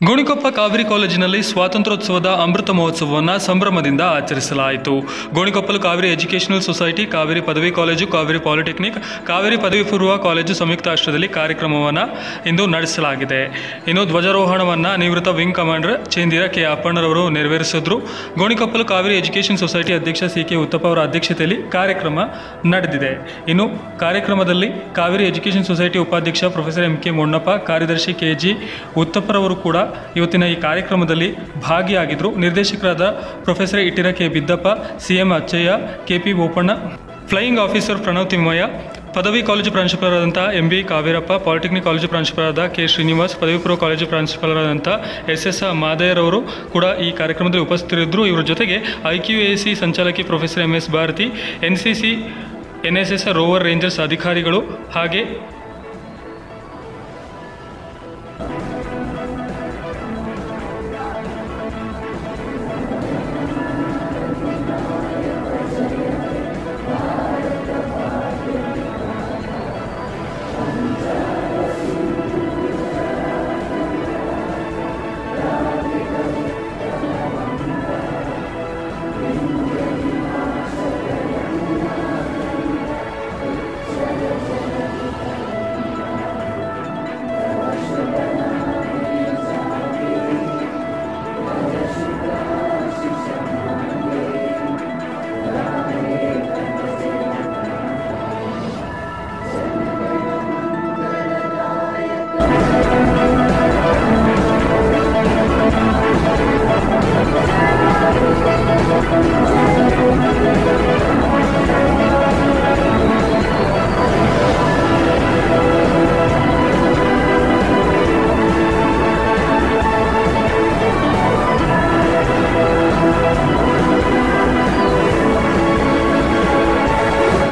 ಗೋಣಿಕೊಪ್ಪ ಕಾವೇರಿ ಕಾಲೇಜಿನಲ್ಲಿ ಸ್ವಾತಂತ್ರ್ಯೋತ್ಸವದ ಅಮೃತ ಮಹೋತ್ಸವವನ್ನು ಸಂಭ್ರಮದಿಂದ ಆಚರಿಸಲಾಯಿತು ಗೋಣಿಕೊಪ್ಪಲು ಕಾವೇರಿ ಎಜುಕೇಷನಲ್ ಸೊಸೈಟಿ ಕಾವೇರಿ ಪದವಿ ಕಾಲೇಜು ಕಾವೇರಿ ಪಾಲಿಟೆಕ್ನಿಕ್ ಕಾವೇರಿ ಪದವಿ ಪೂರ್ವ ಕಾಲೇಜು ಸಂಯುಕ್ತ ಆಶ್ರಯದಲ್ಲಿ ಕಾರ್ಯಕ್ರಮವನ್ನು ಇಂದು ನಡೆಸಲಾಗಿದೆ ಇನ್ನು ಧ್ವಜಾರೋಹಣವನ್ನು ನಿವೃತ್ತ ವಿಂಗ್ ಕಮಾಂಡರ್ ಚೇಂದಿರ ಕೆ ಅಪ್ಪಣ್ಣರವರು ನೆರವೇರಿಸಿದ್ರು ಗೋಣಿಕೊಪ್ಪಲು ಕಾವೇರಿ ಎಜುಕೇಷನ್ ಸೊಸೈಟಿ ಅಧ್ಯಕ್ಷ ಸಿ ಕೆ ಉತ್ತಪ್ಪ ಅವರ ಅಧ್ಯಕ್ಷತೆಯಲ್ಲಿ ಕಾರ್ಯಕ್ರಮ ನಡೆದಿದೆ ಇನ್ನು ಕಾರ್ಯಕ್ರಮದಲ್ಲಿ ಕಾವೇರಿ ಎಜುಕೇಷನ್ ಸೊಸೈಟಿ ಉಪಾಧ್ಯಕ್ಷ ಪ್ರೊಫೆಸರ್ ಎಂ ಕೆ ಮೊಣ್ಣಪ್ಪ ಕಾರ್ಯದರ್ಶಿ ಕೆ ಜಿ ಉತ್ತಪ್ಪರವರು ಕೂಡ ಇವತ್ತಿನ ಈ ಕಾರ್ಯಕ್ರಮದಲ್ಲಿ ಭಾಗಿಯಾಗಿದ್ದರು ನಿರ್ದೇಶಕರಾದ professor Ittira K Biddappa C M Achaiah K P Bopanna flying officer Pranav Thimmaiah ಪದವಿ ಕಾಲೇಜು ಪ್ರಾಂಶುಪಾಲರಾದಂಥ M B Kaverappa polytechnic college ಪ್ರಾಂಶುಪಾಲರಾದ ಕೆ ಶ್ರೀನಿವಾಸ್ ಪದವಿ ಪೂರ್ವ ಕಾಲೇಜು ಪ್ರಾಂಶುಪಾಲರಾದಂಥ ಎಸ್ ಎಸ್ ಮಾದಯ್ಯರವರು ಕೂಡ ಈ ಕಾರ್ಯಕ್ರಮದಲ್ಲಿ ಉಪಸ್ಥಿತರಿದ್ದರು ಇವರ ಜೊತೆಗೆ ಐ ಕ್ಯೂ ಎ ಸಿ ಸಂಚಾಲಕಿ professor M S Bharathi N C C N S S rover rangers ಅಧಿಕಾರಿಗಳು ಹಾಗೆ